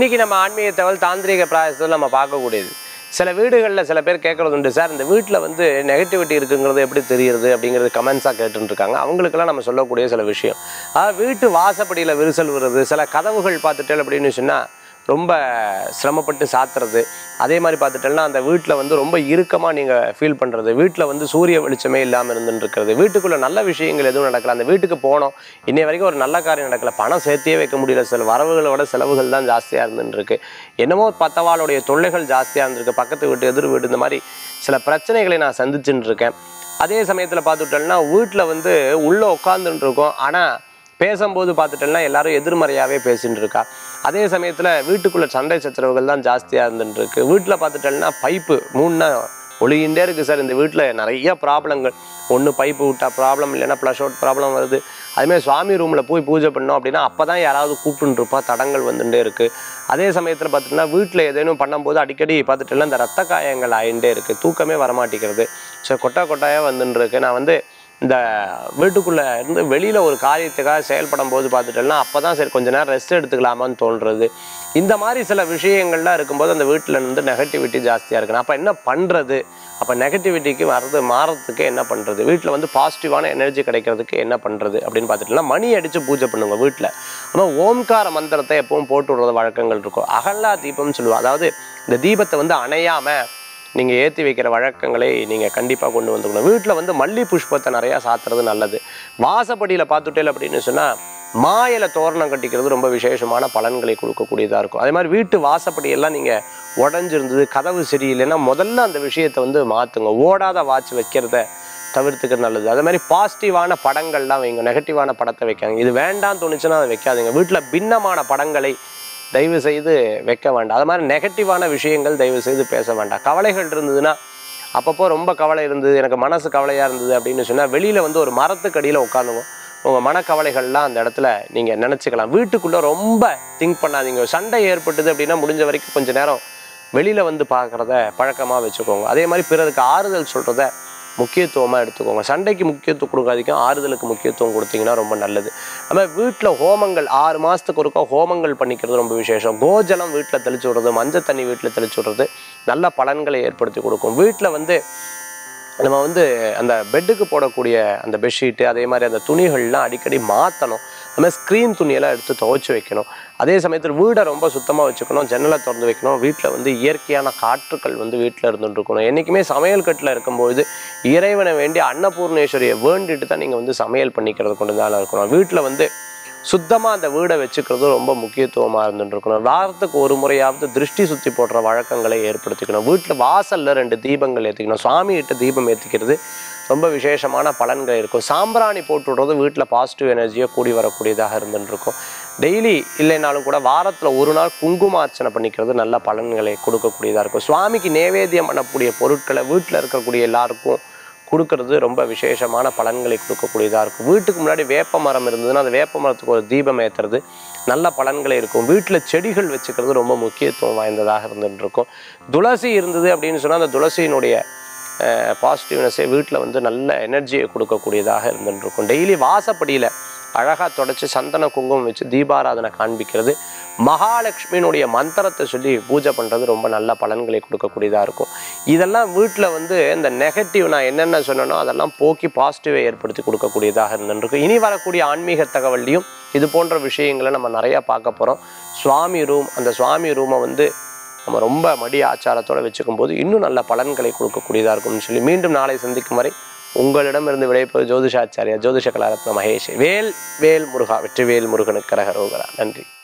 இன்னைக்கு நம்ம ஆன்மீக தகவல் தாந்திரிக பிராயசத்தில் நம்ம பார்க்கக்கூடியது சில வீடுகளில் சில பேர் கேட்கறது உண்டு சார் இந்த வீட்டில் வந்து நெகட்டிவிட்டி இருக்குங்கிறது எப்படி தெரியுது அப்படிங்கிறது கமெண்ட்ஸாக கேட்டுருக்காங்க அவங்களுக்கெல்லாம் நம்ம சொல்லக்கூடிய சில விஷயம் அதாவது வீட்டு வாசப்படியில் விரிசல் வருது சில கதவுகள் பார்த்துட்டேன் அப்படின்னு சொன்னால் ரொம்ப சிரமப்பட்டு சாத்துறது அதே மாதிரி பார்த்துட்டேன்னா அந்த வீட்டில் வந்து ரொம்ப இறுக்கமாக நீங்கள் ஃபீல் பண்ணுறது வீட்டில் வந்து சூரிய வெளிச்சமே இல்லாமல் இருந்துட்டு இருக்கிறது வீட்டுக்குள்ளே நல்ல விஷயங்கள் எதுவும் நடக்கல அந்த வீட்டுக்கு போனோம் இன்னை வரைக்கும் ஒரு நல்ல காரியம் நடக்கல பணம் சேர்த்தே வைக்க முடியல சில வரவுகளோட செலவுகள் தான் ஜாஸ்தியாக இருந்துட்டு இருக்கு என்னமோ பத்தவாளுடைய தொல்லைகள் ஜாஸ்தியாக இருந்திருக்கு பக்கத்து வீட்டு எதிர் வீடு இந்த மாதிரி சில பிரச்சனைகளை நான் சந்திச்சுட்டு இருக்கேன் அதே சமயத்தில் பார்த்துட்டோம்னா வீட்டில் வந்து உள்ளே உட்காந்துட்டு இருக்கோம் ஆனால் பேசும்போது பார்த்துட்டோம்னா எல்லாரும் எதிர்மறையாகவே பேசிட்டு இருக்கா அதே சமயத்தில் வீட்டுக்குள்ளே சண்டை சச்சரவுகள் தான் ஜாஸ்தியாக இருந்துட்டு இருக்கு வீட்டில் பார்த்துட்டோம்னா பைப்பு மூணுனா ஒழுகின்றே இருக்குது சார் இந்த வீட்டில் நிறைய ப்ராப்ளங்கள் ஒன்று பைப்பு விட்டா ப்ராப்ளம் இல்லைன்னா ப்ளஷ் அவுட் ப்ராப்ளம் வருது அதுமாதிரி சுவாமி ரூமில் போய் பூஜை பண்ணோம் அப்படின்னா அப்போ தான் யாராவது கூப்பிட்டுருப்பா தடங்கள் வந்துட்டே இருக்குது அதே சமயத்தில் பார்த்திங்கன்னா வீட்டில் ஏதேனும் பண்ணும்போது அடிக்கடி பார்த்துட்டோம்னா இந்த ரத்த காயங்கள் ஆயிட்டே இருக்குது தூக்கமே வரமாட்டேங்கிறது ஸோ கொட்டா கொட்டாயாக வந்துட்டு இருக்கு நான் வந்து இந்த வீட்டுக்குள்ளே இருந்து வெளியில் ஒரு காரியத்துக்காக செயல்படும் போது பார்த்துட்டோம்னா அப்போ தான் சரி கொஞ்ச நேரம் ரெஸ்ட் எடுத்துக்கலாமான்னு தோன்றது இந்த மாதிரி சில விஷயங்கள்லாம் இருக்கும்போது அந்த வீட்டில் இருந்து நெகட்டிவிட்டி ஜாஸ்தியாக இருக்குன்னு அப்போ என்ன பண்ணுறது அப்போ நெகட்டிவிட்டிக்கு வர்றது மாறதுக்கு என்ன பண்ணுறது வீட்டில் வந்து பாசிட்டிவான எனர்ஜி கிடைக்கிறதுக்கு என்ன பண்ணுறது அப்படின்னு பார்த்துட்டோம்னா மணி அடித்து பூஜை பண்ணுங்க வீட்டில் ஆனால் ஓம்கார மந்திரத்தை எப்பவும் போட்டு விடுறது வழக்கங்கள் இருக்கும் அகல்லா தீபம்னு சொல்லுவோம் அதாவது இந்த தீபத்தை வந்து அணையாமல் நீங்கள் ஏற்றி வைக்கிற வழக்கங்களை நீங்கள் கண்டிப்பாக கொண்டு வந்துக்கணும் வீட்டில் வந்து மல்லி புஷ்பத்தை நிறையா சாத்துறது நல்லது வாசப்படியில் பார்த்துட்டேல் அப்படின்னு சொன்னால் மாயில தோரணம் கட்டிக்கிறது ரொம்ப விசேஷமான பலன்களை கொடுக்கக்கூடியதாக இருக்கும் அதே மாதிரி வீட்டு வாசப்படியெல்லாம் நீங்கள் உடஞ்சிருந்தது கதவு சரியில்லைன்னா முதல்ல அந்த விஷயத்தை வந்து மாற்றுங்க ஓடாத வாட்ச் வைக்கிறத தவிர்த்துக்கிறது நல்லது அதே மாதிரி பாசிட்டிவான படங்கள்லாம் வைங்க நெகட்டிவான படத்தை வைக்காங்க இது வேண்டாம் தோணுச்சுன்னா அதை வைக்காதீங்க வீட்டில் பின்னமான படங்களை தயவு செய்து வைக்க வேண்டாம் அது மாதிரி நெகட்டிவான விஷயங்கள் தயவு செய்து பேச வேண்டாம் கவலைகள் இருந்ததுன்னா அப்பப்போ ரொம்ப கவலை இருந்தது எனக்கு மனசு கவலையாக இருந்தது அப்படின்னு சொன்னால் வெளியில் வந்து ஒரு மரத்துக்கடியில் உட்காந்துங்க உங்கள் மனக்கவலைகள்லாம் அந்த இடத்துல நீங்கள் நினச்சிக்கலாம் வீட்டுக்குள்ளே ரொம்ப திங்க் பண்ணாதீங்க சண்டை ஏற்பட்டது அப்படின்னா முடிஞ்ச வரைக்கும் கொஞ்ச நேரம் வெளியில் வந்து பார்க்குறத பழக்கமாக வச்சுக்கோங்க அதே மாதிரி பிறருக்கு ஆறுதல் சொல்கிறத முக்கியத்துவமாக எடுத்துக்கோங்க சண்டைக்கு முக்கியத்துவம் கொடுக்காதீங்க ஆறுதலுக்கு முக்கியத்துவம் கொடுத்தீங்கன்னா ரொம்ப நல்லது நம்ம வீட்டில் ஹோமங்கள் ஆறு மாதத்துக்கு ஒருக்கா ஹோமங்கள் பண்ணிக்கிறது ரொம்ப விசேஷம் கோஜலம் வீட்டில் தெளிச்சு விடுறது மஞ்சள் தண்ணி வீட்டில் தெளிச்சு விடுறது நல்ல பலன்களை ஏற்படுத்தி கொடுக்கும் வீட்டில் வந்து நம்ம வந்து அந்த பெட்டுக்கு போடக்கூடிய அந்த பெட்ஷீட்டு அதே மாதிரி அந்த துணிகள்லாம் அடிக்கடி மாற்றணும் அது மாதிரி ஸ்க்ரீன் துணியெல்லாம் எடுத்து துவைச்சி வைக்கணும் அதே சமயத்தில் வீடை ரொம்ப சுத்தமாக வச்சுக்கணும் ஜன்னலை திறந்து வைக்கணும் வீட்டில் வந்து இயற்கையான காற்றுக்கள் வந்து வீட்டில் இருந்துட்டு இருக்கணும் என்றைக்குமே சமையல் கட்டில் இருக்கும்பொழுது இறைவனை வேண்டி அன்னபூர்ணேஸ்வரியை வேண்டிட்டு தான் நீங்கள் வந்து சமையல் பண்ணிக்கிறது கொண்டு தான் இருக்கணும் வீட்டில் வந்து சுத்தமாக அந்த வீடை வச்சுக்கிறது ரொம்ப முக்கியத்துவமாக இருந்துட்டு இருக்கணும் வாரத்துக்கு ஒரு முறையாவது திருஷ்டி சுற்றி போடுற வழக்கங்களை ஏற்படுத்திக்கணும் வீட்டில் வாசலில் ரெண்டு தீபங்கள் ஏற்றிக்கணும் சுவாமிகிட்ட தீபம் ஏற்றிக்கிறது ரொம்ப விசேஷமான பலன்கள் இருக்கும் சாம்பிராணி போட்டு விடுறது வீட்டில் பாசிட்டிவ் எனர்ஜியை கூடி வரக்கூடியதாக இருந்துட்டு இருக்கும் டெய்லி இல்லைனாலும் கூட வாரத்தில் ஒரு நாள் குங்குமார்ச்சனை பண்ணிக்கிறது நல்ல பலன்களை கொடுக்கக்கூடியதாக இருக்கும் சுவாமிக்கு நேவேத்தியம் பண்ணக்கூடிய பொருட்களை வீட்டில் இருக்கக்கூடிய எல்லாருக்கும் கொடுக்கறது ரொம்ப விசேஷமான பலன்களை கொடுக்கக்கூடியதாக இருக்கும் வீட்டுக்கு முன்னாடி வேப்ப மரம் இருந்ததுன்னா அந்த வேப்ப மரத்துக்கு ஒரு தீபம் ஏற்றுறது நல்ல பலன்களை இருக்கும் வீட்டில் செடிகள் வச்சுக்கிறது ரொம்ப முக்கியத்துவம் வாய்ந்ததாக இருந்துட்டு இருக்கும் துளசி இருந்தது அப்படின்னு சொன்னால் அந்த துளசியினுடைய பாசிட்டிவ்னஸே வீட்டில் வந்து நல்ல எனர்ஜியை கொடுக்கக்கூடியதாக இருந்துட்டு இருக்கும் டெய்லி வாசப்படியில் அழகாக தொடச்சி சந்தன குங்குமம் வச்சு தீபாராதனை காண்பிக்கிறது மகாலட்சுமியினுடைய மந்திரத்தை சொல்லி பூஜை பண்ணுறது ரொம்ப நல்ல பலன்களை கொடுக்கக்கூடியதாக இருக்கும் இதெல்லாம் வீட்டில் வந்து இந்த நெகட்டிவ் நான் என்னென்ன சொன்னனோ அதெல்லாம் போக்கி பாசிட்டிவை ஏற்படுத்தி கொடுக்கக்கூடியதாக இருந்துருக்கு இனி வரக்கூடிய ஆன்மீக தகவல்லையும் இது போன்ற விஷயங்களை நம்ம நிறையா பார்க்க போகிறோம் சுவாமி ரூம் அந்த சுவாமி ரூமை வந்து நம்ம ரொம்ப மடி ஆச்சாரத்தோடு வச்சுக்கும் போது இன்னும் நல்ல பலன்களை கொடுக்கக்கூடியதாக இருக்கும்னு சொல்லி மீண்டும் நாளை சந்திக்கும் வரை உங்களிடமிருந்து விடைபெறும் ஜோதிஷாச்சாரியா ஜோதிஷ கலாரத்ன மகேஷ் வேல் வேல் முருகா வெற்றிவேல் முருகனுக்கு கரகரோகரா நன்றி